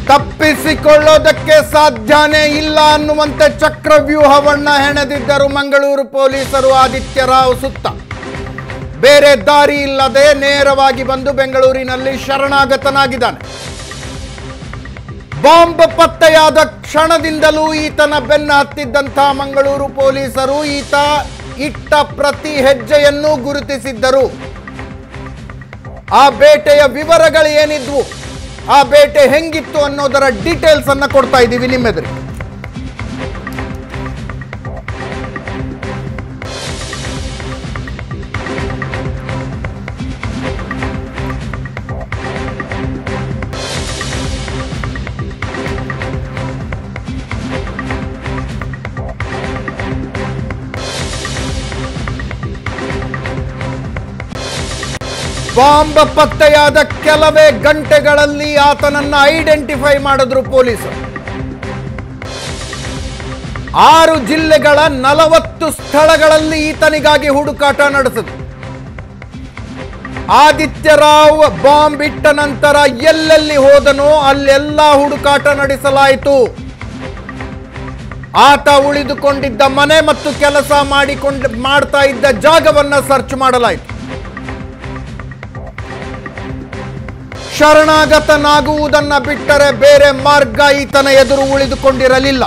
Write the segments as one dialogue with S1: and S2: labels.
S1: ತಪ್ಪಿಸಿಕೊಳ್ಳೋದಕ್ಕೆ ಸಾಧ್ಯನೇ ಇಲ್ಲ ಅನ್ನುವಂತೆ ಚಕ್ರವ್ಯೂಹವನ್ನ ಹೆಣೆದಿದ್ದರು ಮಂಗಳೂರು ಪೊಲೀಸರು ಆದಿತ್ಯ ರಾವ್ ಸುತ್ತ ಬೇರೆ ದಾರಿ ಇಲ್ಲದೆ ನೇರವಾಗಿ ಬಂದು ಬೆಂಗಳೂರಿನಲ್ಲಿ ಶರಣಾಗತನಾಗಿದ್ದಾನೆ ಬಾಂಬ್ ಪತ್ತೆಯಾದ ಕ್ಷಣದಿಂದಲೂ ಈತನ ಬೆನ್ನ ಹತ್ತಿದ್ದಂಥ ಮಂಗಳೂರು ಪೊಲೀಸರು ಈತ ಇಟ್ಟ ಪ್ರತಿ ಹೆಜ್ಜೆಯನ್ನು ಗುರುತಿಸಿದ್ದರು ಆ ಬೇಟೆಯ ವಿವರಗಳು ಏನಿದ್ವು ಆ ಬೇಟೆ ಹೆಂಗಿತ್ತು ಅನ್ನೋದರ ಡೀಟೇಲ್ಸ್ ಅನ್ನ ಕೊಡ್ತಾ ಇದ್ದೀವಿ ನಿಮ್ಮೆದುರಿಗೆ ಬಾಂಬ್ ಪತ್ತೆಯಾದ ಕೆಲವೇ ಗಂಟೆಗಳಲ್ಲಿ ಆತನನ್ನ ಐಡೆಂಟಿಫೈ ಮಾಡಿದ್ರು ಪೊಲೀಸರು ಆರು ಜಿಲ್ಲೆಗಳ ನಲವತ್ತು ಸ್ಥಳಗಳಲ್ಲಿ ಈತನಿಗಾಗಿ ಹುಡುಕಾಟ ನಡೆಸಿದ್ರು ಆದಿತ್ಯ ರಾವ್ ಬಾಂಬ್ ಇಟ್ಟ ನಂತರ ಎಲ್ಲೆಲ್ಲಿ ಹೋದನೋ ಅಲ್ಲೆಲ್ಲ ಹುಡುಕಾಟ ನಡೆಸಲಾಯಿತು ಆತ ಉಳಿದುಕೊಂಡಿದ್ದ ಮನೆ ಮತ್ತು ಕೆಲಸ ಮಾಡಿಕೊಂಡು ಮಾಡ್ತಾ ಇದ್ದ ಜಾಗವನ್ನ ಸರ್ಚ್ ಮಾಡಲಾಯಿತು ಶರಣಾಗತನಾಗುವುದನ್ನ ಬಿಟ್ಟರೆ ಬೇರೆ ಮಾರ್ಗ ಈತನ ಎದುರು ಉಳಿದುಕೊಂಡಿರಲಿಲ್ಲ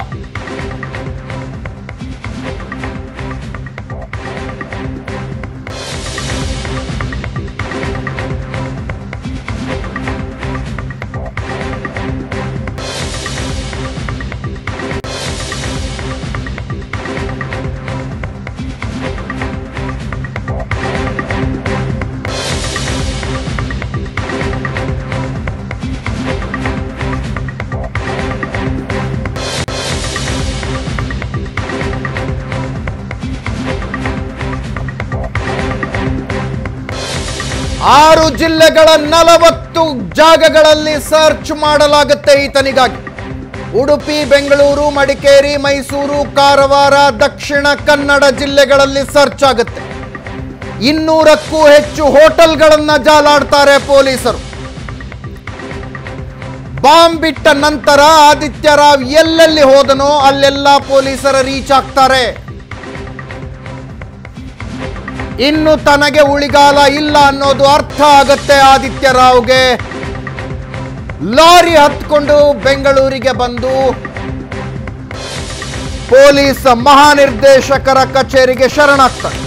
S1: ಆರು ಜಿಲ್ಲೆಗಳ ನಲವತ್ತು ಜಾಗಗಳಲ್ಲಿ ಸರ್ಚ್ ಮಾಡಲಾಗುತ್ತೆ ಈತನಿಗಾಗಿ ಉಡುಪಿ ಬೆಂಗಳೂರು ಮಡಿಕೇರಿ ಮೈಸೂರು ಕಾರವಾರ ದಕ್ಷಿಣ ಕನ್ನಡ ಜಿಲ್ಲೆಗಳಲ್ಲಿ ಸರ್ಚ್ ಆಗುತ್ತೆ ಇನ್ನೂರಕ್ಕೂ ಹೆಚ್ಚು ಹೋಟೆಲ್ಗಳನ್ನ ಜಾಲಾಡ್ತಾರೆ ಪೊಲೀಸರು ಬಾಂಬ್ ಬಿಟ್ಟ ನಂತರ ಆದಿತ್ಯ ರಾವ್ ಎಲ್ಲೆಲ್ಲಿ ಹೋದನೋ ಅಲ್ಲೆಲ್ಲ ಪೊಲೀಸರ ರೀಚ್ ಆಗ್ತಾರೆ ಇನ್ನು ತನಗೆ ಉಳಿಗಾಲ ಇಲ್ಲ ಅನ್ನೋದು ಅರ್ಥ ಆಗತ್ತೆ ಆದಿತ್ಯ ರಾವ್ಗೆ ಲಾರಿ ಹತ್ಕೊಂಡು ಬೆಂಗಳೂರಿಗೆ ಬಂದು ಪೊಲೀಸ್ ಮಹಾನಿರ್ದೇಶಕರ ಕಚೇರಿಗೆ ಶರಣಾಗ್ತಾರೆ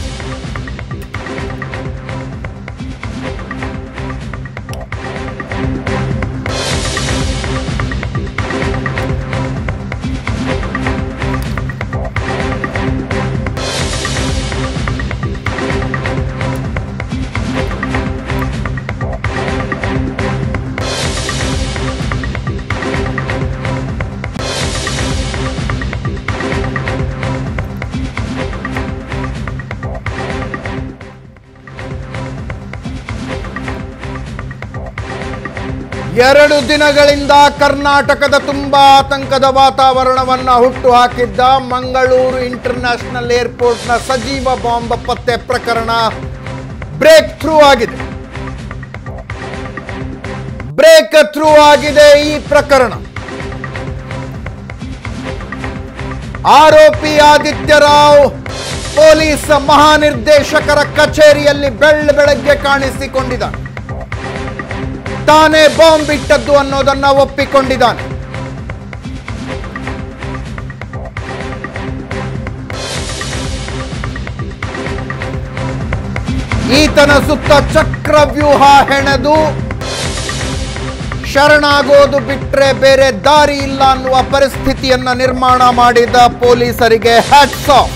S1: ಎರಡು ದಿನಗಳಿಂದ ಕರ್ನಾಟಕದ ತುಂಬಾ ಆತಂಕದ ವಾತಾವರಣವನ್ನ ಹುಟ್ಟು ಹಾಕಿದ್ದ ಮಂಗಳೂರು ಇಂಟರ್ನ್ಯಾಷನಲ್ ಏರ್ಪೋರ್ಟ್ನ ಸಜೀವ ಬಾಂಬ್ ಪತ್ತೆ ಪ್ರಕರಣ ಬ್ರೇಕ್ ಥ್ರೂ ಆಗಿದೆ ಬ್ರೇಕ್ ಥ್ರೂ ಆಗಿದೆ ಈ ಪ್ರಕರಣ ಆರೋಪಿ ಆದಿತ್ಯ ರಾವ್ ಪೊಲೀಸ್ ಮಹಾನಿರ್ದೇಶಕರ ಕಚೇರಿಯಲ್ಲಿ ಬೆಳ್ಳ ಬೆಳಗ್ಗೆ ಕಾಣಿಸಿಕೊಂಡಿದ್ದಾನೆ ತಾನೇ ಬಾಂಬ್ ಇಟ್ಟದ್ದು ಅನ್ನೋದನ್ನ ಒಪ್ಪಿಕೊಂಡಿದ್ದಾನೆ ಈತನ ಸುತ್ತ ಚಕ್ರವ್ಯೂಹ ಹೆಣೆದು ಶರಣಾಗೋದು ಬಿಟ್ರೆ ಬೇರೆ ದಾರಿ ಇಲ್ಲ ಅನ್ನುವ ಪರಿಸ್ಥಿತಿಯನ್ನ ನಿರ್ಮಾಣ ಮಾಡಿದ ಪೊಲೀಸರಿಗೆ ಹ್ಯಾಟ್ಸ್ ಆಫ್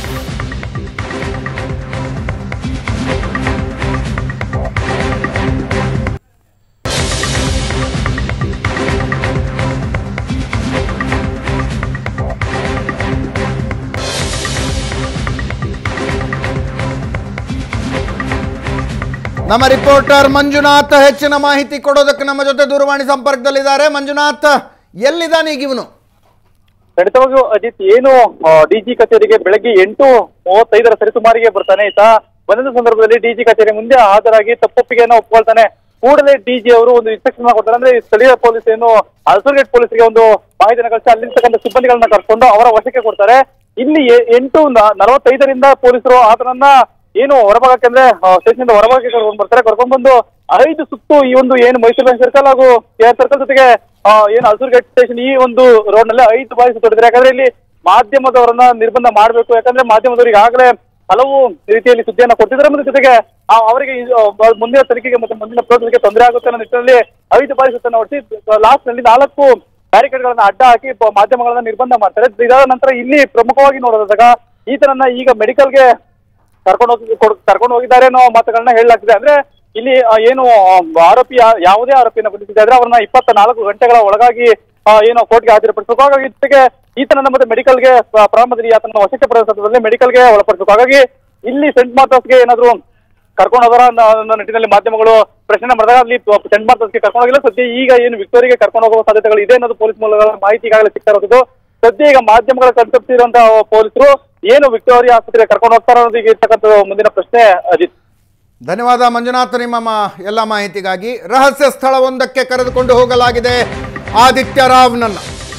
S1: ನಮ್ಮ ರಿಪೋರ್ಟರ್ ಮಂಜುನಾಥ್ ಹೆಚ್ಚಿನ ಮಾಹಿತಿ ಕೊಡೋದಕ್ಕೆ ನಮ್ಮ ಜೊತೆ ದೂರವಾಣಿ ಸಂಪರ್ಕದಲ್ಲಿದ್ದಾರೆ ಮಂಜುನಾಥ್ ಎಲ್ಲಿದ್ದಾನೆ ಈಗ ಇವನು
S2: ಖಂಡಿತವಾಗಿಯೂ ಅಜಿತ್ ಏನು ಡಿಜಿ ಕಚೇರಿಗೆ ಬೆಳಗ್ಗೆ ಎಂಟು ಮೂವತ್ತೈದರ ಸರಿಸುಮಾರಿಗೆ ಬರ್ತಾನೆ ಈತ ಬಂದ ಸಂದರ್ಭದಲ್ಲಿ ಡಿಜಿ ಕಚೇರಿ ಮುಂದೆ ಹಾಜರಾಗಿ ತಪ್ಪೊಪ್ಪಿಗೆಯನ್ನು ಒಪ್ಕೊಳ್ತಾನೆ ಕೂಡಲೇ ಡಿಜಿ ಅವರು ಒಂದು ಇನ್ಸ್ಟ್ರಕ್ಷನ್ ಕೊಡ್ತಾರೆ ಅಂದ್ರೆ ಈ ಸ್ಥಳೀಯ ಪೊಲೀಸ್ ಏನು ಅಲ್ಸರ್ಗೇಟ್ ಪೊಲೀಸರಿಗೆ ಒಂದು ಮಾಹಿತಿಯನ್ನು ಕಳಿಸಿ ಅಲ್ಲಿರ್ತಕ್ಕಂಥ ಸಿಬ್ಬಂದಿಗಳನ್ನ ಕರ್ಕೊಂಡು ಅವರ ವಶಕ್ಕೆ ಕೊಡ್ತಾರೆ ಇಲ್ಲಿ ಎ- ಎಂಟು ನ- ನಲವತ್ತೈದರಿಂದ ಪೊಲೀಸರು ಆತನನ್ನ ಏನು ಹೊರಭಾಗಕ್ಕೆ ಅಂದ್ರೆ ಸ್ಟೇಷನ್ ಇಂದ ಹೊರಭಾಗಕ್ಕೆ ಕರ್ಕೊಂಡು ಬರ್ತಾರೆ ಕರ್ಕೊಂಡ್ ಬಂದು ಐದು ಸುತ್ತು ಈ ಒಂದು ಏನು ಮೈಸೂರು ಬ್ಯಾಂಕ್ ಸರ್ಕಲ್ ಹಾಗೂ ಕೆ ಆರ್ ಸರ್ಕಲ್ ಜೊತೆಗೆ ಆ, ಏನು ಹಸೂರ್ಗೇಟ್ ಸ್ಟೇಷನ್ ಈ ಒಂದು ರೋಡ್ ನಲ್ಲಿ ಐದು ಬಾರಿ ಸುತ್ತಿದ್ದಾರೆ ಯಾಕಂದ್ರೆ ಇಲ್ಲಿ ಮಾಧ್ಯಮದವರನ್ನ ನಿರ್ಬಂಧ ಮಾಡಬೇಕು ಯಾಕಂದ್ರೆ ಮಾಧ್ಯಮದವರು ಈಗಾಗಲೇ ಹಲವು ರೀತಿಯಲ್ಲಿ ಸುದ್ದಿಯನ್ನ ಕೊಡ್ತಿದ್ದಾರೆ ಮತ್ತೆ ಜೊತೆಗೆ ಆ, ಅವರಿಗೆ ಈ, ಆ, ಮುಂದಿನ ತನಿಖೆಗೆ ಮತ್ತೆ ಮುಂದಿನ ಪ್ರೋಸೆಸ್ಗೆ ತೊಂದರೆ ಆಗುತ್ತೆ ಅನ್ನೋ ನಿಟ್ಟಿನಲ್ಲಿ ಐದು ಬಾರಿ ಸುತ್ತನ್ನು ಹೊಡಿಸಿ ಲಾಸ್ಟ್ ನಲ್ಲಿ ನಾಲ್ಕು ಬ್ಯಾರಿಕೇಡ್ ಗಳನ್ನ ಅಡ್ಡ ಹಾಕಿ ಪ- ಮಾಧ್ಯಮಗಳನ್ನ ನಿರ್ಬಂಧ ಮಾಡ್ತಾರೆ ಇದಾದ ನಂತರ ಇಲ್ಲಿ ಪ್ರಮುಖವಾಗಿ ನೋಡೋದಾಗ ಈತನನ್ನ ಈಗ ಮೆಡಿಕಲ್ಗೆ ಕರ್ಕೊಂಡು ಹೋಗಿ ಕರ್ಕೊಂಡು ಹೋಗಿದ್ದಾರೆ ಅನ್ನೋ ಮಾತುಗಳನ್ನ ಹೇಳಲಾಗ್ತಿದೆ ಅಂದ್ರೆ ಇಲ್ಲಿ ಆ, ಏನು ಆ, ಆರೋಪಿ ಯಾ- ಯಾವುದೇ ಆರೋಪಿಯನ್ನ ಬಂಧಿಸಿದೆ ಆದ್ರೆ ಅವ್ರನ್ನ ಇಪ್ಪತ್ತ ನಾಲ್ಕು ಗಂಟೆಗಳ ಒಳಗಾಗಿ ಆ, ಏನು ಕೋರ್ಟ್ಗೆ ಹಾಜರುಪಡಿಸಬೇಕು ಹಾಗಾಗಿ ಜೊತೆಗೆ ಈತನನ್ನ ಮತ್ತೆ ಮೆಡಿಕಲ್ಗೆ ಪ್ರಾರಂಭದಲ್ಲಿ ಆತನ ವಶಕ್ಕೆ ಪಡೆದ ಸಂದರ್ಭದಲ್ಲಿ ಮೆಡಿಕಲ್ಗೆ ಒಳಪಡಿಸಬೇಕು ಹಾಗಾಗಿ ಇಲ್ಲಿ ಸೆಂಟ್ ಮಾರ್ಟಸ್ಗೆ ಏನಾದ್ರು ಕರ್ಕೊಂಡು ಹೋಗೋರ ಅನ್ನೋ ಅನ್ನೋ ನಿಟ್ಟಿನಲ್ಲಿ ಮಾಧ್ಯಮಗಳು ಪ್ರಶ್ನೆ ಮಾಡಿದಾಗ ಅಲ್ಲಿ ಸೆಂಟ್ ಮಾರ್ಟಸ್ಗೆ ಕರ್ಕೊಂಡು ಹೋಗಿಲ್ಲ ಸದ್ಯ ಈಗ ಏನು ವಿಕ್ಟೋರಿಗೆ ಕರ್ಕೊಂಡು ಹೋಗುವ ಸಾಧ್ಯತೆಗಳು ಇದೆ ಅನ್ನೋದು ಪೊಲೀಸ್ ಮೂಲಗಳ ಮಾಹಿತಿ ಈಗಾಗಲೇ ಸಿಗ್ತಾ ಇರೋದು ಸದ್ಯ ಈಗ ಮಾಧ್ಯಮಗಳ ಕಣ್ತಪ್ಪಿರುವಂತಹ ಪೊಲೀಸರು ಏನು ವಿಕ್ಟೋರಿಯಾ ಆಸ್ಪತ್ರೆಗೆ ಕರ್ಕೊಂಡು ಹೋಗ್ತಾರ ಅನ್ನೋದು ಈಗ ಇರ್ತಕ್ಕಂಥ ಮುಂದಿನ ಪ್ರಶ್ನೆ ಅಜಿತ್
S1: ಧನ್ಯವಾದ ಮಂಜುನಾಥ್ ನಿಮ್ಮ ಮ- ಎಲ್ಲ ಮಾಹಿತಿಗಾಗಿ ರಹಸ್ಯ ಸ್ಥಳವೊಂದಕ್ಕೆ ಕರೆದುಕೊಂಡು ಹೋಗಲಾಗಿದೆ ಆದಿತ್ಯ ರಾವ್ನನ್ನ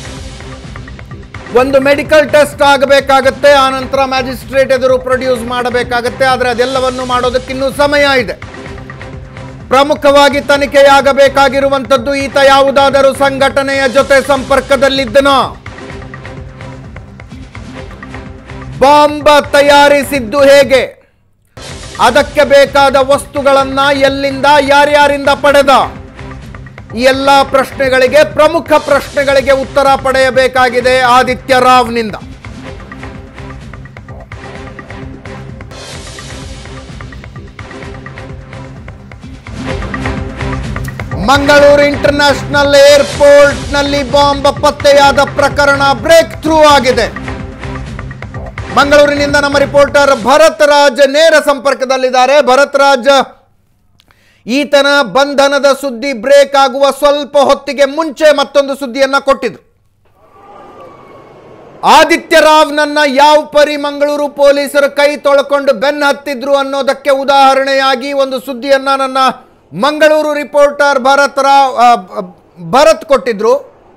S1: ಒಂದು ಮೆಡಿಕಲ್ ಟೆಸ್ಟ್ ಆಗಬೇಕಾಗತ್ತೆ ಆ ನಂತರ ಮ್ಯಾಜಿಸ್ಟ್ರೇಟ್ ಎದುರು ಪ್ರೊಡ್ಯೂಸ್ ಮಾಡಬೇಕಾಗತ್ತೆ ಆದರೆ ಅದೆಲ್ಲವನ್ನು ಮಾಡೋದಕ್ಕೆ ಇನ್ನೂ ಸಮಯ ಇದೆ ಪ್ರಮುಖವಾಗಿ ತನಿಖೆಯಾಗಬೇಕಾಗಿರುವಂಥದ್ದು ಈತ ಯಾವುದಾದರೂ ಸಂಘಟನೆಯ ಜೊತೆ ಸಂಪರ್ಕದಲ್ಲಿದ್ದನೋ ಬಾಂಬ್ ತಯಾರಿಸಿದ್ದು ಹೇಗೆ ಅದಕ್ಕೆ ಬೇಕಾದ ವಸ್ತುಗಳನ್ನ ಎಲ್ಲಿಂದ ಯಾರ್ಯಾರಿಂದ ಪಡೆದ ಈ ಎಲ್ಲ ಪ್ರಶ್ನೆಗಳಿಗೆ ಪ್ರಮುಖ ಪ್ರಶ್ನೆಗಳಿಗೆ ಉತ್ತರ ಪಡೆಯಬೇಕಾಗಿದೆ ಆದಿತ್ಯ ರಾವ್ನಿಂದ ಮಂಗಳೂರು ಇಂಟರ್ನ್ಯಾಷನಲ್ ಏರ್ಪೋರ್ಟ್ನಲ್ಲಿ ಬಾಂಬ್ ಪತ್ತೆಯಾದ ಪ್ರಕರಣ ಬ್ರೇಕ್ ಥ್ರೂ ಆಗಿದೆ ಮಂಗಳೂರಿನಿಂದ ನಮ್ಮ ರಿಪೋರ್ಟರ್ ಭರತ್ ರಾಜ್ ನೇರ ಸಂಪರ್ಕದಲ್ಲಿದ್ದಾರೆ ಭರತ್ ರಾಜ್ ಈತನ ಬಂಧನದ ಸುದ್ದಿ ಬ್ರೇಕ್ ಆಗುವ ಸ್ವಲ್ಪ ಹೊತ್ತಿಗೆ ಮುಂಚೆ ಮತ್ತೊಂದು ಸುದ್ದಿಯನ್ನ ಕೊಟ್ಟಿದ್ರು ಆದಿತ್ಯ ರಾವ್ನನ್ನ ಯಾವ ಪರಿ ಮಂಗಳೂರು ಪೊಲೀಸರು ಕೈ ತೊಳ್ಕೊಂಡು ಬೆನ್ನ ಹತ್ತಿದ್ರು ಅನ್ನೋದಕ್ಕೆ ಉದಾಹರಣೆಯಾಗಿ ಒಂದು ಸುದ್ದಿಯನ್ನ ನನ್ನ ಮಂಗಳೂರು ರಿಪೋರ್ಟರ್ ಭರತ್ ರಾವ್ ಆ, ಭರತ್ ಕೊಟ್ಟಿದ್ರು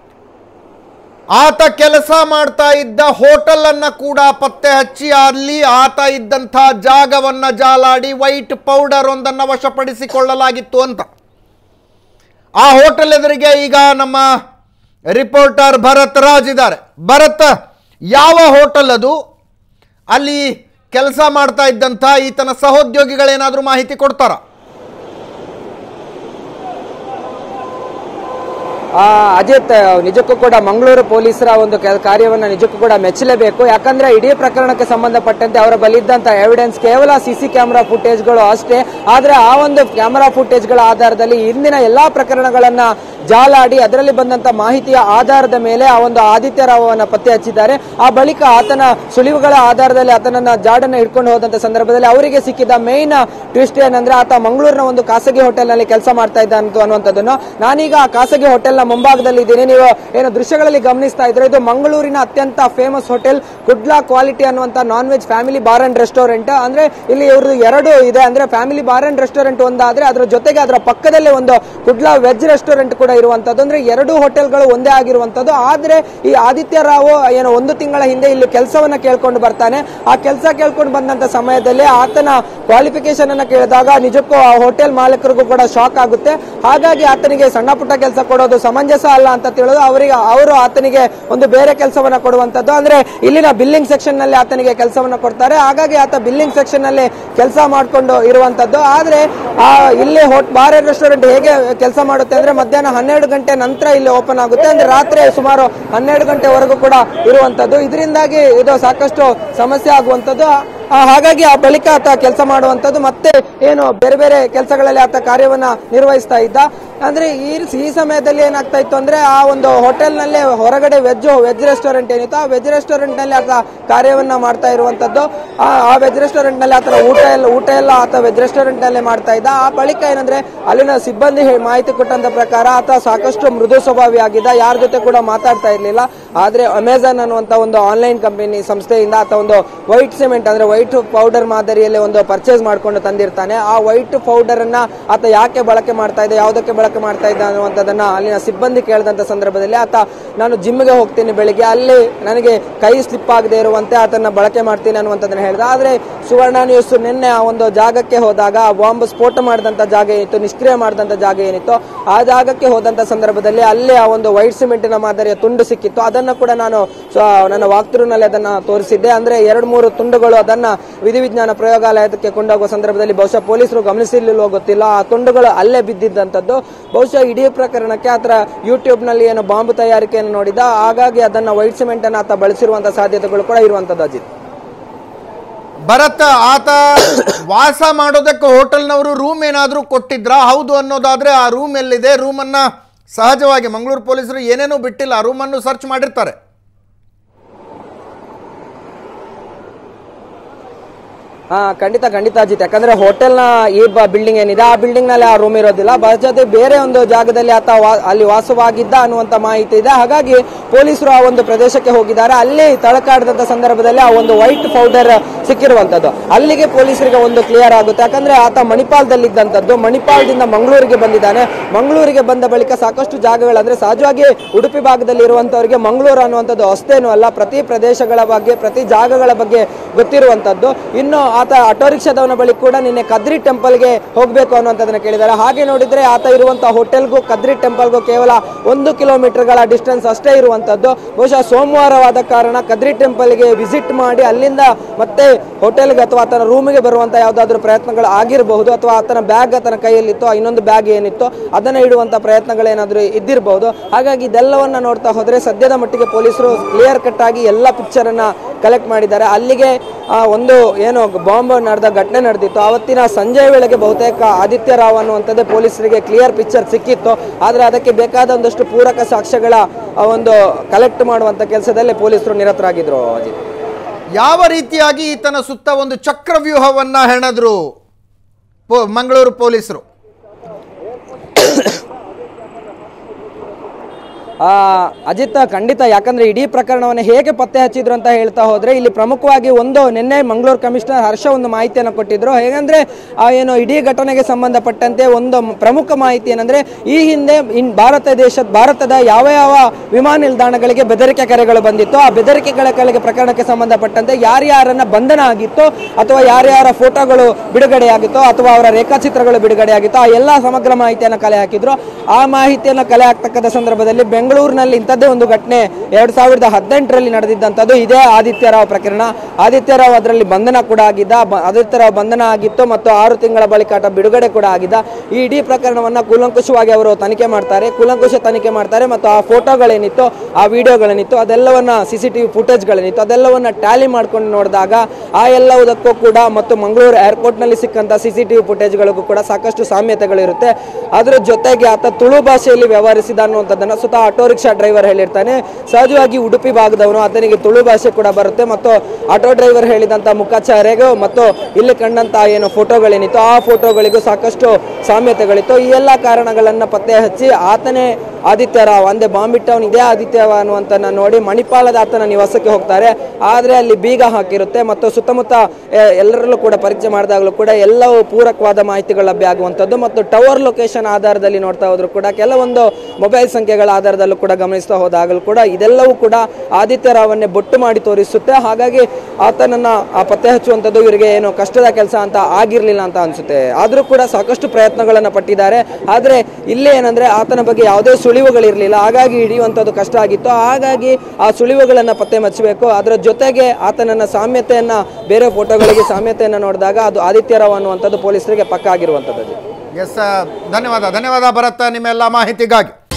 S1: ಆತ ಕೆಲಸ ಮಾಡ್ತಾ ಇದ್ದ ಹೋಟೆಲ್ ಅನ್ನ ಕೂಡ ಪತ್ತೆ ಹಚ್ಚಿ ಅಲ್ಲಿ ಆತ ಇದ್ದಂಥ ಜಾಗವನ್ನ ಜಾಲಾಡಿ ವೈಟ್ ಪೌಡರ್ ಒಂದನ್ನು ವಶಪಡಿಸಿಕೊಳ್ಳಲಾಗಿತ್ತು ಅಂತ ಆ ಹೋಟೆಲ್ ಎದುರಿಗೆ ಈಗ ನಮ್ಮ ರಿಪೋರ್ಟರ್ ಭರತ್ ರಾಜ್ ಇದ್ದಾರೆ ಭರತ್ ಯಾವ ಹೋಟೆಲ್ ಅದು ಅಲ್ಲಿ ಕೆಲಸ ಮಾಡ್ತಾ ಇದ್ದಂಥ ಈತನ ಸಹೋದ್ಯೋಗಿಗಳೇನಾದರೂ ಮಾಹಿತಿ ಕೊಡ್ತಾರಾ
S3: ಆ, ಅಜಿತ್ ನಿಜಕ್ಕೂ ಕೂಡ ಮಂಗಳೂರು ಪೊಲೀಸರ ಒಂದು ಕೆಲ- ಕಾರ್ಯವನ್ನ ನಿಜಕ್ಕೂ ಕೂಡ ಮೆಚ್ಚಲೇಬೇಕು ಯಾಕಂದ್ರೆ ಇಡೀ ಪ್ರಕರಣಕ್ಕೆ ಸಂಬಂಧಪಟ್ಟಂತೆ ಅವರ ಬಳಿದ್ದಂತ ಎವಿಡೆನ್ಸ್ ಕೇವಲ ಸಿಸಿ ಕ್ಯಾಮೆರಾ ಫುಟೇಜ್ಗಳು ಅಷ್ಟೇ ಆದ್ರೆ ಆ ಒಂದು ಕ್ಯಾಮೆರಾ ಫುಟೇಜ್ಗಳ ಆಧಾರದಲ್ಲಿ ಹಿಂದಿನ ಎಲ್ಲಾ ಪ್ರಕರಣಗಳನ್ನ ಜಾಲಾಡಿ ಅದರಲ್ಲಿ ಬಂದಂತ ಮಾಹಿತಿಯ ಆಧಾರದ ಮೇಲೆ ಆ ಒಂದು ಆದಿತ್ಯ ರಾವನ್ನ ಪತ್ತೆ ಹಚ್ಚಿದ್ದಾರೆ ಆ ಬಳಿಕ ಆತನ ಸುಳಿವುಗಳ ಆಧಾರದಲ್ಲಿ ಆತನನ್ನ ಜಾಡನ್ನ ಹಿಡ್ಕೊಂಡು ಹೋದಂತ ಸಂದರ್ಭದಲ್ಲಿ ಅವರಿಗೆ ಸಿಕ್ಕಿದ ಮೇನ್ ಟ್ವಿಸ್ಟ್ ಏನಂದ್ರೆ ಆತ ಮಂಗಳೂರಿನ ಒಂದು ಖಾಸಗಿ ಹೋಟೆಲ್ ನಲ್ಲಿ ಕೆಲಸ ಮಾಡ್ತಾ ಇದ್ದ ಅಂತ ಅನ್ನುವಂಥದ್ದನ್ನು ನಾನೀಗ ಆ ಖಾಸಗಿ ಹೋಟೆಲ್ ನ ಮುಂಭಾಗದಲ್ಲಿ ಇದ್ದೀನಿ ನೀವು ಏನು ದೃಶ್ಯಗಳಲ್ಲಿ ಗಮನಿಸ್ತಾ ಇದ್ರೆ ಇದು ಮಂಗಳೂರಿನ ಅತ್ಯಂತ ಫೇಮಸ್ ಹೋಟೆಲ್ ಕುಡ್ಲಾ ಕ್ವಾಲಿಟಿ ಅನ್ನುವಂತ non veg family bar and restaurant ಅಂದ್ರೆ ಇಲ್ಲಿ ಇವ್ರದ್ದು ಎರಡು ಇದೆ ಅಂದ್ರೆ ಫ್ಯಾಮಿಲಿ ಬಾರ್ ಅಂಡ್ ರೆಸ್ಟೋರೆಂಟ್ ಒಂದಾದ್ರೆ ಅದರ ಜೊತೆಗೆ ಅದರ ಪಕ್ಕದಲ್ಲೇ ಒಂದು ಕುಡ್ಲಾ ವೆಜ್ ರೆಸ್ಟೋರೆಂಟ್ ಕೂಡ ಇರುವಂತದ್ದು ಅಂದ್ರೆ ಎರಡು ಹೋಟೆಲ್ಗಳು ಒಂದೇ ಆಗಿರುವಂತದ್ದು ಆದ್ರೆ ಈ ಆದಿತ್ಯ ರಾವ್ ಏನು ಒಂದು ತಿಂಗಳ ಹಿಂದೆ ಇಲ್ಲಿ ಕೆಲಸವನ್ನ ಕೇಳ್ಕೊಂಡು ಬರ್ತಾನೆ ಆ ಕೆಲಸ ಕೇಳ್ಕೊಂಡು ಬಂದಂತ ಸಮಯದಲ್ಲಿ ಆತನ ಕ್ವಾಲಿಫಿಕೇಶನ್ ಅನ್ನ ಕೇಳಿದಾಗ ನಿಜಕ್ಕೂ ಆ ಹೋಟೆಲ್ ಮಾಲೀಕರಿಗೂ ಕೂಡ ಶಾಕ್ ಆಗುತ್ತೆ ಹಾಗಾಗಿ ಆತನಿಗೆ ಸಣ್ಣ ಪುಟ್ಟ ಕೆಲಸ ಕೊಡೋದು ಸಮಂಜಸ ಅಲ್ಲ ಅಂತ ತಿಳಿದು ಅವರಿಗೆ ಅವರು ಆತನಿಗೆ ಒಂದು ಬೇರೆ ಕೆಲಸವನ್ನ ಕೊಡುವಂತದ್ದು ಅಂದ್ರೆ ಇಲ್ಲಿನ ಬಿಲ್ಲಿಂಗ್ ಸೆಕ್ಷನ್ ನಲ್ಲಿ ಆತನಿಗೆ ಕೆಲಸವನ್ನ ಕೊಡ್ತಾರೆ ಹಾಗಾಗಿ ಆತ ಬಿಲ್ಲಿಂಗ್ ಸೆಕ್ಷನ್ ನಲ್ಲಿ ಕೆಲಸ ಮಾಡಿಕೊಂಡು ಇರುವಂತದ್ದು ಆದ್ರೆ ಆ ಇಲ್ಲಿ ಹೋಟ್ ಬಾರ್ ಅಂಡ್ ರೆಸ್ಟೋರೆಂಟ್ ಹೇಗೆ ಕೆಲಸ ಮಾಡುತ್ತೆ ಅಂದ್ರೆ ಮಧ್ಯಾಹ್ನ ಹನ್ನೆರಡು ಗಂಟೆ ನಂತರ ಇಲ್ಲಿ ಓಪನ್ ಆಗುತ್ತೆ ಅಂದ್ರೆ ರಾತ್ರಿ ಸುಮಾರು ಹನ್ನೆರಡು ಗಂಟೆವರೆಗೂ ಕೂಡ ಇರುವಂತದ್ದು ಇದರಿಂದಾಗಿ ಇದು ಸಾಕಷ್ಟು ಸಮಸ್ಯೆ ಆಗುವಂತದ್ದು ಆ, ಹಾಗಾಗಿ ಆ ಬಳಿಕ ಆತ ಕೆಲಸ ಮಾಡುವಂತದ್ದು ಮತ್ತೆ ಏನು ಬೇರೆ ಬೇರೆ ಕೆಲಸಗಳಲ್ಲಿ ಆತ ಕಾರ್ಯವನ್ನ ನಿರ್ವಹಿಸ್ತಾ ಇದ್ದ ಅಂದ್ರೆ ಈ ಈ ಸಮಯದಲ್ಲಿ ಏನಾಗ್ತಾ ಇತ್ತು ಅಂದ್ರೆ ಆ ಒಂದು ಹೋಟೆಲ್ ನಲ್ಲಿ ಹೊರಗಡೆ ವೆಜ್ ವೆಜ್ ರೆಸ್ಟೋರೆಂಟ್ ಏನಿತ್ತು ಆ ವೆಜ್ ರೆಸ್ಟೋರೆಂಟ್ ನಲ್ಲಿ ಆತ ಕಾರ್ಯವನ್ನ ಮಾಡ್ತಾ ಇರುವಂತದ್ದು ಆ ಆ ವೆಜ್ ರೆಸ್ಟೋರೆಂಟ್ ನಲ್ಲಿ ಆತನ ಊಟ ಎಲ್ಲ ಊಟ ಎಲ್ಲ ಆತ ವೆಜ್ ರೆಸ್ಟೋರೆಂಟ್ ನಲ್ಲಿ ಮಾಡ್ತಾ ಇದ್ದ ಆ ಬಳಿಕ ಏನಂದ್ರೆ ಅಲ್ಲಿನ ಸಿಬ್ಬಂದಿ ಹೇ- ಮಾಹಿತಿ ಕೊಟ್ಟಂತ ಪ್ರಕಾರ ಆತ ಸಾಕಷ್ಟು ಮೃದು ಸ್ವಭಾವಿ ಆಗಿದ್ದ ಯಾರ ಜೊತೆ ಕೂಡ ಮಾತಾಡ್ತಾ ಇರ್ಲಿಲ್ಲ ಆದ್ರೆ ಅಮೆಝಾನ್ ಅನ್ನುವಂತ ಒಂದು ಆನ್ಲೈನ್ ಕಂಪನಿ ಸಂಸ್ಥೆಯಿಂದ ಆತ ಒಂದು ವೈಟ್ ಸಿಮೆಂಟ್ ಅಂದ್ರೆ ವೈಟ್ ಪೌಡರ್ ಮಾದರಿಯಲ್ಲಿ ಒಂದು ಪರ್ಚೇಸ್ ಮಾಡ್ಕೊಂಡು ತಂದಿರ್ತಾನೆ ಆ ವೈಟ್ ಪೌಡರ್ ಅನ್ನ ಆತ ಯಾಕೆ ಬಳಕೆ ಮಾಡ್ತಾ ಇದ್ದ ಯಾವುದಕ್ಕೆ ಬಳಕೆ ಮಾಡ್ತಾ ಇದ್ದ ಅನ್ನುವಂಥದ್ದನ್ನ ಅಲ್ಲಿನ ಸಿಬ್ಬಂದಿ ಕೇಳಿದಂತ ಸಂದರ್ಭದಲ್ಲಿ ಆತ ನಾನು ಜಿಮ್ಗೆ ಹೋಗ್ತೀನಿ ಬೆಳಿಗ್ಗೆ ಅಲ್ಲಿ ನನಗೆ ಕೈ ಸ್ಲಿಪ್ ಆಗದೆ ಇರುವಂತೆ ಆತನ ಬಳಕೆ ಮಾಡ್ತೀನಿ ಅನ್ನುವಂಥದ್ದನ್ನ ಹೇಳಿದ ಆದ್ರೆ ಸುವರ್ಣ ನ್ಯೂಸ್ ನಿನ್ನೆ ಆ ಒಂದು ಜಾಗಕ್ಕೆ ಹೋದಾಗ ಆ ಬಾಂಬ್ ಸ್ಫೋಟ ಮಾಡಿದಂತ ಜಾಗ ಏನಿತ್ತು ನಿಷ್ಕ್ರಿಯ ಮಾಡಿದಂತ ಜಾಗ ಏನಿತ್ತು ಆ ಜಾಗಕ್ಕೆ ಹೋದಂತ ಸಂದರ್ಭದಲ್ಲಿ ಅಲ್ಲಿ ಆ ಒಂದು ವೈಟ್ ಸಿಮೆಂಟಿನ ಮಾದರಿಯ ತುಂಡು ಸಿಕ್ಕಿತ್ತು ಅದನ್ನ ಕೂಡ ನಾನು ಸ್ವ- ನನ್ನ ವಾಕ್ತೃನಲ್ಲಿ ಅದನ್ನ ತೋರಿಸಿದ್ದೆ ಅಂದ್ರೆ ಎರಡು ಮೂರು ತುಂಡುಗಳು ಅದನ್ನ ವಿಧಿವಿಜ್ಞಾನ ಪ್ರಯೋಗಾಲಯಕ್ಕೆ ಕೊಂಡೋಗುವ ಸಂದರ್ಭದಲ್ಲಿ ಬಹುಶಃ ಪೊಲೀಸರು ಗಮನಿಸಿಲ್ಲೋ ಗೊತ್ತಿಲ್ಲ ಆ ತುಂಡುಗಳು ಅಲ್ಲೇ ಬಿದ್ದಿದ್ದಂಥದ್ದು ಬಹುಶಃ ಇಡೀ ಪ್ರಕರಣಕ್ಕೆ ಆತರ ಯೂಟ್ಯೂಬ್ ನಲ್ಲಿ ಏನು ಬಾಂಬ್ ತಯಾರಿಕೆಯನ್ನು ನೋಡಿದ ಹಾಗಾಗಿ ಅದನ್ನ ವೈಟ್ ಸಿಮೆಂಟ್ ಅನ್ನ ಆತ ಬಳಸಿರುವಂತಹ ಸಾಧ್ಯತೆಗಳು ಕೂಡ ಇರುವಂತದ್ದು ಅಜಿತ್
S1: ಭರತ್ ಆತ ವಾಸ ಮಾಡೋದಕ್ಕೆ ಹೋಟೆಲ್ನವರು ರೂಮ್ ಏನಾದರೂ ಕೊಟ್ಟಿದ್ರಾ ಹೌದು ಅನ್ನೋದಾದ್ರೆ ಆ ರೂಮ್ ಎಲ್ಲಿದೆ ರೂಮನ್ನು ಸಹಜವಾಗಿ ಮಂಗಳೂರು ಪೊಲೀಸರು ಏನೇನೂ ಬಿಟ್ಟಿಲ್ಲ ಆ ರೂಮನ್ನು ಸರ್ಚ್ ಮಾಡಿರ್ತಾರೆ
S3: ಹಾ ಖಂಡಿತ ಖಂಡಿತ ಅಜಿತ್ ಯಾಕಂದ್ರೆ ಹೋಟೆಲ್ ನ ಈ ಬಿಲ್ಡಿಂಗ್ ಏನಿದೆ ಆ ಬಿಲ್ಡಿಂಗ್ ನಲ್ಲಿ ಆ ರೂಮ್ ಇರೋದಿಲ್ಲ ಬ- ಜೊತೆ ಬೇರೆ ಒಂದು ಜಾಗದಲ್ಲಿ ಆತ ವಾ- ಅಲ್ಲಿ ವಾಸವಾಗಿದ್ದ ಅನ್ನುವಂತ ಮಾಹಿತಿ ಇದೆ ಹಾಗಾಗಿ ಪೊಲೀಸರು ಆ ಒಂದು ಪ್ರದೇಶಕ್ಕೆ ಹೋಗಿದ್ದಾರೆ ಅಲ್ಲಿ ತಳಕಾಡದಂತ ಸಂದರ್ಭದಲ್ಲಿ ಆ ಒಂದು ವೈಟ್ ಪೌಡರ್ ಸಿಕ್ಕಿರುವಂತದ್ದು ಅಲ್ಲಿಗೆ ಪೊಲೀಸರಿಗೆ ಒಂದು ಕ್ಲಿಯರ್ ಆಗುತ್ತೆ ಯಾಕಂದ್ರೆ ಆತ ಮಣಿಪಾಲದಲ್ಲಿದ್ದಂಥದ್ದು ಮಣಿಪಾಲದಿಂದ ಮಂಗಳೂರಿಗೆ ಬಂದಿದ್ದಾನೆ ಮಂಗಳೂರಿಗೆ ಬಂದ ಬಳಿಕ ಸಾಕಷ್ಟು ಜಾಗಗಳು ಅಂದ್ರೆ ಸಹಜವಾಗಿ ಉಡುಪಿ ಭಾಗದಲ್ಲಿ ಇರುವಂತವರಿಗೆ ಮಂಗಳೂರು ಅನ್ನುವಂಥದ್ದು ಅಷ್ಟೇನೂ ಅಲ್ಲ ಪ್ರತಿ ಪ್ರದೇಶಗಳ ಬಗ್ಗೆ ಪ್ರತಿ ಜಾಗಗಳ ಬಗ್ಗೆ ಗೊತ್ತಿರುವಂತದ್ದು ಇನ್ನು ಆತ ಆಟೋ ರಿಕ್ಷಾದವನ ಬಳಿ ಕೂಡ ನಿನ್ನೆ ಕದ್ರಿ ಟೆಂಪಲ್ಗೆ ಹೋಗಬೇಕು ಅನ್ನುವಂಥದ್ದನ್ನ ಕೇಳಿದ್ದಾರೆ ಹಾಗೆ ನೋಡಿದ್ರೆ ಆತ ಇರುವಂತಹ ಹೋಟೆಲ್ಗೂ ಕದ್ರಿ ಟೆಂಪಲ್ಗೂ ಕೇವಲ ಒಂದು ಕಿಲೋಮೀಟರ್ಗಳ ಡಿಸ್ಟೆನ್ಸ್ ಅಷ್ಟೇ ಇರುವಂತದ್ದು ಬಹುಶಃ ಸೋಮವಾರವಾದ ಕಾರಣ ಕದ್ರಿ ಟೆಂಪಲ್ಗೆ ವಿಸಿಟ್ ಮಾಡಿ ಅಲ್ಲಿಂದ ಮತ್ತೆ ಹೋಟೆಲ್ಗೆ ಅಥವಾ ಆತನ ರೂಮಿಗೆ ಬರುವಂತ ಯಾವುದಾದ್ರೂ ಪ್ರಯತ್ನಗಳು ಆಗಿರಬಹುದು ಅಥವಾ ಆತನ ಬ್ಯಾಗ್ ಆತನ ಕೈಯಲ್ಲಿತ್ತು ಆ ಇನ್ನೊಂದು ಬ್ಯಾಗ್ ಏನಿತ್ತು ಅದನ್ನ ಇಡುವಂತ ಪ್ರಯತ್ನಗಳೇನಾದ್ರೂ ಇದ್ದಿರಬಹುದು ಹಾಗಾಗಿ ಇದೆಲ್ಲವನ್ನ ನೋಡ್ತಾ ಹೋದ್ರೆ ಸದ್ಯದ ಮಟ್ಟಿಗೆ ಪೊಲೀಸರು ಕ್ಲಿಯರ್ ಕಟ್ ಆಗಿ ಎಲ್ಲ ಪಿಕ್ಚರ್ ಅನ್ನ ಕಲೆಕ್ಟ್ ಮಾಡಿದ್ದಾರೆ ಅಲ್ಲಿಗೆ ಆ, ಒಂದು ಏನು ಬಾಂಬ್ ನಡೆದ ಘಟನೆ ನಡೆದಿತ್ತು ಅವತ್ತಿನ ಸಂಜೆ ವೇಳೆಗೆ ಬಹುತೇಕ ಆದಿತ್ಯ ರಾವ್ ಅನ್ನುವಂಥದ್ದೇ ಪೊಲೀಸರಿಗೆ ಕ್ಲಿಯರ್ ಪಿಕ್ಚರ್ ಸಿಕ್ಕಿತ್ತು ಆದರೆ ಅದಕ್ಕೆ ಬೇಕಾದ ಒಂದಷ್ಟು ಪೂರಕ ಸಾಕ್ಷ್ಯಗಳ ಆ, ಒಂದು ಕಲೆಕ್ಟ್ ಮಾಡುವಂತ ಕೆಲಸದಲ್ಲಿ ಪೊಲೀಸರು ನಿರತರಾಗಿದ್ರು ಅಜಿತ್
S1: ಯಾವ ರೀತಿಯಾಗಿ ಈತನ ಸುತ್ತ ಒಂದು ಚಕ್ರವ್ಯೂಹವನ್ನು ಹೆಣದ್ರು ಪೊ ಮಂಗಳೂರು ಪೊಲೀಸರು
S3: ಆ, ಅಜಿತ್ ಖಂಡಿತ ಯಾಕಂದ್ರೆ ಇಡೀ ಪ್ರಕರಣವನ್ನು ಹೇಗೆ ಪತ್ತೆ ಹಚ್ಚಿದ್ರು ಅಂತ ಹೇಳ್ತಾ ಹೋದ್ರೆ ಇಲ್ಲಿ ಪ್ರಮುಖವಾಗಿ ಒಂದು ನಿನ್ನೆ ಮಂಗಳೂರು ಕಮಿಷನರ್ ಹರ್ಷ ಒಂದು ಮಾಹಿತಿಯನ್ನು ಕೊಟ್ಟಿದ್ರು ಹೇಗಂದ್ರೆ ಆ ಏನು ಇಡೀ ಘಟನೆಗೆ ಸಂಬಂಧಪಟ್ಟಂತೆ ಒಂದು ಮ- ಪ್ರಮುಖ ಮಾಹಿತಿ ಏನಂದ್ರೆ ಈ ಹಿಂದೆ ಇನ್ ಭಾರತ ದೇಶ ಭಾರತದ ಯಾವ ಯಾವ ವಿಮಾನ ನಿಲ್ದಾಣಗಳಿಗೆ ಬೆದರಿಕೆ ಕರೆಗಳು ಬಂದಿತ್ತು ಆ ಬೆದರಿಕೆ ಕರೆಗಳಿಗೆ ಪ್ರಕರಣಕ್ಕೆ ಸಂಬಂಧಪಟ್ಟಂತೆ ಯಾರ್ಯಾರನ್ನ ಬಂಧನ ಆಗಿತ್ತು ಅಥವಾ ಯಾರ್ಯಾರ ಫೋಟೋಗಳು ಬಿಡುಗಡೆಯಾಗಿತ್ತೋ ಅಥವಾ ಅವರ ರೇಖಾಚಿತ್ರಗಳು ಬಿಡುಗಡೆಯಾಗಿತ್ತೋ ಆ ಎಲ್ಲ ಸಮಗ್ರ ಮಾಹಿತಿಯನ್ನು ಕಲೆ ಹಾಕಿದ್ರು ಆ ಮಾಹಿತಿಯನ್ನು ಕಲೆ ಹಾಕ್ತಕ್ಕಂಥ ಸಂದರ್ಭದಲ್ಲಿ ಬೆಂಗಳೂರಿನಲ್ಲಿ ಇಂಥದ್ದೇ ಒಂದು ಘಟನೆ ಎರಡ್ ಸಾವಿರದ ಹದಿನೆಂಟರಲ್ಲಿ ನಡೆದಿದ್ದಂಥದ್ದು ಇದೇ ಆದಿತ್ಯ ರಾವ್ ಪ್ರಕರಣ ಆದಿತ್ಯ ರಾವ್ ಅದರಲ್ಲಿ ಬಂಧನ ಕೂಡ ಆಗಿದ್ದ ಬ- ಆದಿತ್ಯ ರಾವ್ ಬಂಧನ ಆಗಿತ್ತು ಮತ್ತು ಆರು ತಿಂಗಳ ಬಳಿಕ ಆತ ಬಿಡುಗಡೆ ಕೂಡ ಆಗಿದ್ದ ಈ ಇಡೀ ಪ್ರಕರಣವನ್ನ ಕೂಲಂಕುಷವಾಗಿ ಅವರು ತನಿಖೆ ಮಾಡ್ತಾರೆ ಕೂಲಂಕುಷ ತನಿಖೆ ಮಾಡ್ತಾರೆ ಮತ್ತು ಆ ಫೋಟೋಗಳೇನಿತ್ತು ಆ ವಿಡಿಯೋಗಳೇನಿತ್ತು ಅದೆಲ್ಲವನ್ನ ಸಿ ಸಿ ಟಿ ವಿ ಫುಟೇಜ್ಗಳೇನಿತ್ತು ಅದೆಲ್ಲವನ್ನ ಟ್ಯಾಲಿ ಮಾಡ್ಕೊಂಡು ನೋಡಿದಾಗ ಆ ಎಲ್ಲವುದಕ್ಕೂ ಕೂಡ ಮತ್ತು ಮಂಗಳೂರು ಏರ್ಪೋರ್ಟ್ನಲ್ಲಿ ಸಿಕ್ಕಂತ ಸಿ ಸಿ ಟಿ ವಿ ಫುಟೇಜ್ಗಳಿಗೂ ಕೂಡ ಸಾಕಷ್ಟು ಸಾಮ್ಯತೆಗಳು ಇರುತ್ತೆ ಅದರ ಜೊತೆಗೆ ಆತ ತುಳು ಭಾಷೆಯಲ್ಲಿ ವ್ಯವಹರಿಸಿದ ಅನ್ನುವಂಥದ್ದನ್ನು ಸ್ವತಃ ಆಟೋ ರಿಕ್ಷಾ ಡ್ರೈವರ್ ಹೇಳಿರ್ತಾನೆ ಸಹಜವಾಗಿ ಉಡುಪಿ ಭಾಗದವನು ಆತನಿಗೆ ತುಳು ಭಾಷೆ ಕೂಡ ಬರುತ್ತೆ ಮತ್ತು ಆಟೋ ಡ್ರೈವರ್ ಹೇಳಿದಂಥ ಮುಖಾಚಾರ್ಯಗೂ ಮತ್ತು ಇಲ್ಲಿ ಕಂಡಂತ ಏನು ಫೋಟೋಗಳೇನಿತ್ತು ಆ ಫೋಟೋಗಳಿಗೂ ಸಾಕಷ್ಟು ಸಾಮ್ಯತೆಗಳಿತ್ತು ಈ ಎಲ್ಲ ಕಾರಣಗಳನ್ನ ಪತ್ತೆ ಹಚ್ಚಿ ಆತನೇ ಆದಿತ್ಯ ರಾವ್ ಅಂದೆ ಬಾಂಬಿಟ್ಟವನು ಇದೇ ಆದಿತ್ಯ ರಾವ್ ಅನ್ನುವಂತನ್ನ ನೋಡಿ ಮಣಿಪಾಲದ ಆತನ ನಿವಾಸಕ್ಕೆ ಹೋಗ್ತಾರೆ ಆದ್ರೆ ಅಲ್ಲಿ ಬೀಗ ಹಾಕಿರುತ್ತೆ ಮತ್ತು ಸುತ್ತಮುತ್ತ ಎ, ಎಲ್ಲರಲ್ಲೂ ಕೂಡ ಪರೀಕ್ಷೆ ಮಾಡಿದಾಗಲೂ ಕೂಡ ಎಲ್ಲವೂ ಪೂರಕವಾದ ಮಾಹಿತಿಗಳು ಲಭ್ಯ ಆಗುವಂಥದ್ದು ಮತ್ತು ಟವರ್ ಲೊಕೇಶನ್ ಆಧಾರದಲ್ಲಿ ನೋಡ್ತಾ ಹೋದ್ರು ಕೂಡ ಕೆಲವೊಂದು ಮೊಬೈಲ್ ಸಂಖ್ಯೆಗಳ ಆಧಾರದಲ್ಲೂ ಕೂಡ ಗಮನಿಸ್ತಾ ಹೋದಾಗಲೂ ಕೂಡ ಇದೆಲ್ಲವೂ ಕೂಡ ಆದಿತ್ಯ ರಾವನ್ನೇ ಬೊಟ್ಟು ಮಾಡಿ ತೋರಿಸುತ್ತೆ ಹಾಗಾಗಿ ಆತನನ್ನ ಆ ಪತ್ತೆ ಹಚ್ಚುವಂಥದ್ದು ಇವರಿಗೆ ಏನು ಕಷ್ಟದ ಕೆಲಸ ಅಂತ ಆಗಿರ್ಲಿಲ್ಲ ಅಂತ ಅನ್ಸುತ್ತೆ ಆದ್ರೂ ಕೂಡ ಸಾಕಷ್ಟು ಪ್ರಯತ್ನಗಳನ್ನ ಪಟ್ಟಿದ್ದಾರೆ ಆದ್ರೆ ಇಲ್ಲಿ ಏನಂದ್ರೆ ಆತನ ಬಗ್ಗೆ ಯಾವುದೇ ಸುಳಿವುಗಳಿರಲಿಲ್ಲ ಹಾಗಾಗಿ ಹಿಡಿಯುವಂಥದ್ದು ಕಷ್ಟ ಆಗಿತ್ತು ಹಾಗಾಗಿ ಆ ಸುಳಿವುಗಳನ್ನ ಪತ್ತೆ ಹಚ್ಚಬೇಕು ಅದರ ಜೊತೆಗೆ ಆತನನ್ನ ಸಾಮ್ಯತೆಯನ್ನ ಬೇರೆ ಫೋಟೋಗಳಿಗೆ ಸಾಮ್ಯತೆಯನ್ನ ನೋಡಿದಾಗ ಅದು ಆದಿತ್ಯ ರಾವ್ ಅನ್ನುವಂಥದ್ದು ಪೊಲೀಸರಿಗೆ ಪಕ್ಕ ಆಗಿರುವಂಥದ್ದು
S1: ಎಸ್ ಧನ್ಯವಾದ ಧನ್ಯವಾದ ಭರತ್ ನಿಮ್ಮೆಲ್ಲ ಮಾಹಿತಿಗಾಗಿ